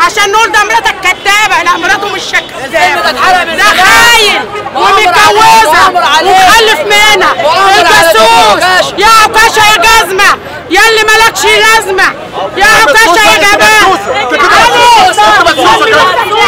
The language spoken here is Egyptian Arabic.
عشان نقول ده مراتك كدابه لا مراته مش كدابه ده اتحرق من ده زمان. خاين مؤامرة ومتجوزه عليه، مؤامرة عليه. ومخلف منها مؤامرة عليه يا الجاسوس عكاشة. يا عكاشه يا جزمه يا اللي مالكش لازمه يا عكاشه يا جبان انت كده بتسوسك، انت كده بتسوسك.